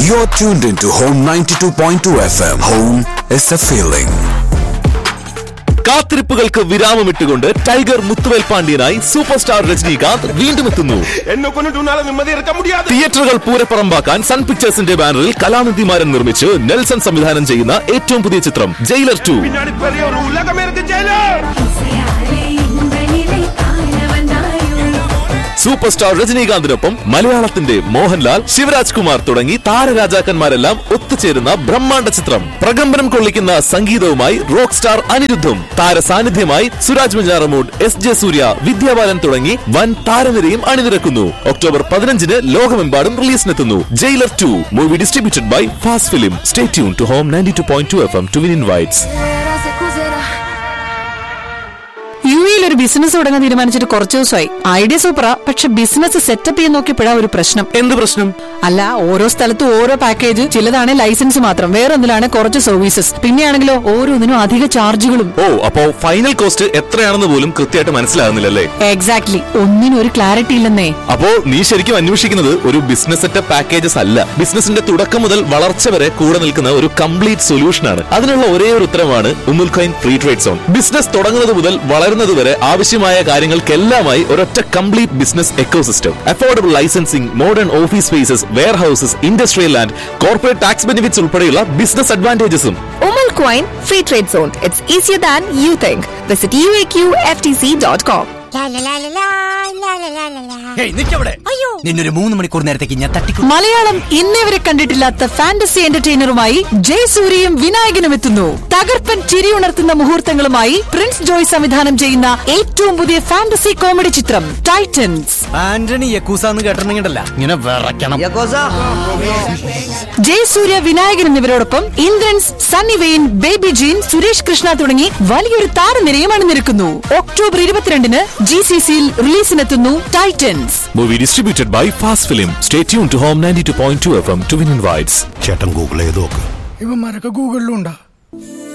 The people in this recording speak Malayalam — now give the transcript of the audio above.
You're tuned into Home 92.2 FM. Home is a feeling. കാത്തിരിപ്പുകൾക്ക് വിരാമമിട്ടുകൊണ്ട് ടൈഗർ മുത്തുവേൽ പാണ്ഡ്യനായി സൂപ്പർ സ്റ്റാർ രജനീകാന്ത് വീണ്ടും എത്തുന്നു என்ன கொண்டுட்டு உன்னால நிம்மதி இருக்க முடியாது തിയേറ്ററുകൾ പൂരപ്പറമ്പാക്കാൻ സൺ പിക്ചേഴ്സിന്റെ ബാനറിൽ കലാനിധിമാരൻ നിർമ്മിച്ച് നെൽസൺ സംവിധാനം ചെയ്യുന്ന ഏറ്റവും പുതിയ ചിത്രം ജയിലർ ടു பின்னாடி பெரிய ஒரு உலகமே இருக்கு ஜெயிலர் இசையாலே இந்த நிலை காண வந்தாயோ സൂപ്പർ സ്റ്റാർ രജനീകാന്തിനൊപ്പം മലയാളത്തിന്റെ മോഹൻലാൽ ശിവരാജ് കുമാർ തുടങ്ങി താരരാജാക്കന്മാരെല്ലാം ഒത്തുചേരുന്ന ബ്രഹ്മാണ്ഡ ചിത്രം പ്രകമ്പനം കൊള്ളിക്കുന്ന സംഗീതവുമായി റോക്ക് സ്റ്റാർ അനിരുദ്ധും താര സാന്നിധ്യമായി സുരാജ് മഞ്ചാറമൂഡ് എസ് ജെ സൂര്യ വിദ്യാബാലൻ തുടങ്ങി വൻ താരനിരയും അണിനിരക്കുന്നു ഒക്ടോബർ പതിനഞ്ചിന് ലോകമെമ്പാടും റിലീസിനെത്തുന്നു jailer to movie distributed by fast film stay tune to home ninety two point two F M to win invites U എയിൽ ഒരു ബിസിനസ് തുടങ്ങാൻ തീരുമാനിച്ചിട്ട് കുറച്ച് ദിവസമായി ഐഡിയ സൂപ്പറാ പക്ഷെ ബിസിനസ് സെറ്റപ്പ് ചെയ്യാൻ നോക്കിയപ്പോഴാ ഒരു പ്രശ്നം എന്ത് പ്രശ്നം അല്ല ഓരോ സ്ഥലത്തും ഓരോ പാക്കേജ് ചിലതാണ് ലൈസൻസ് മാത്രം വേറൊന്നിലാണ് കുറച്ച് സർവീസസ് പിന്നെയാണെങ്കിലോ ഓരോന്നിനും അധിക ചാർജുകളും ഓ അപ്പോ ഫൈനൽ കോസ്റ്റ് എത്രയാണെന്ന് പോലും കൃത്യമായിട്ട് മനസ്സിലാകുന്നില്ലല്ലേ എക്സാക്ട്ലി ഒന്നിനും ഒരു ക്ലാരിറ്റി ഇല്ലെന്നേ അപ്പോ നീ ശരിക്കും അന്വേഷിക്കുന്നത് ഒരു ബിസിനസ് സെറ്റപ്പ് പാക്കേജസ് അല്ല ബിസിനസിന്റെ തുടക്കം മുതൽ വളർച്ച വരെ കൂടെ നിൽക്കുന്ന ഒരു കംപ്ലീറ്റ് സൊല്യൂഷൻ ആണ് അതിനുള്ള ഒരേ ഒരു ഉത്തരമാണ് Umm al Quwain free trade zone business തുടങ്ങുന്നത് മുതൽ വളരുന്നത് വരെ ആവശ്യമായ കാര്യങ്ങൾക്കെല്ലാമായി ഒരൊറ്റ complete business ecosystem affordable licensing modern office spaces warehouses industrial land corporate tax benefits ഉൾപ്പെടെയുള്ള ബിസിനസ് അഡ്വാൻറ്റേജസും Umal Coin Free Trade Zone. It's easier than you think. Visit uaqftc.com. നിന്നൊരു മൂന്ന് മണിക്കൂർ നേരത്തേക്ക് ഞാൻ തട്ടിക്കും മലയാളം ഇന്നേ വരെ കണ്ടിട്ടില്ലാത്ത ഫാന്റസി എന്റർടൈനറുമായി ജയസൂര്യയും വിനായകനും എത്തുന്നു തകർപ്പൻ ചിരിയുണർത്തുന്ന മുഹൂർത്തങ്ങളുമായി പ്രിൻസ് ജോയ് സംവിധാനം ചെയ്യുന്ന ഏറ്റവും പുതിയ ഫാന്റസി കോമഡി ചിത്രം ടൈറ്റൻസ് ആന്റണി യക്കൂസാന്ന് കേട്ടിട്ടുണ്ടെങ്കിലല്ല ഇങ്ങനെ വിറയ്ക്കണം ജയസൂര്യ വിനായകൻ എന്നിവരോടൊപ്പം ഇന്ദ്രൻസ് സണ്ണി വെയിൻ ബേബി ജീൻ സുരേഷ് കൃഷ്ണ തുടങ്ങി വലിയൊരു താരനിരയും അണിനിരക്കുന്നു ഒക്ടോബർ ഇരുപത്തിരണ്ടിന് ജി സി സിയിൽ റിലീസിനെത്തുന്നു Titans movie distributed by fast film stay tune to home ninety two point two F M to win invites ചേട്ടൻ ഗൂഗിൾ ചെയ്ത് നോക്ക് ഇവന്മാരൊക്കെ ഗൂഗിളിലും ഉണ്ടാ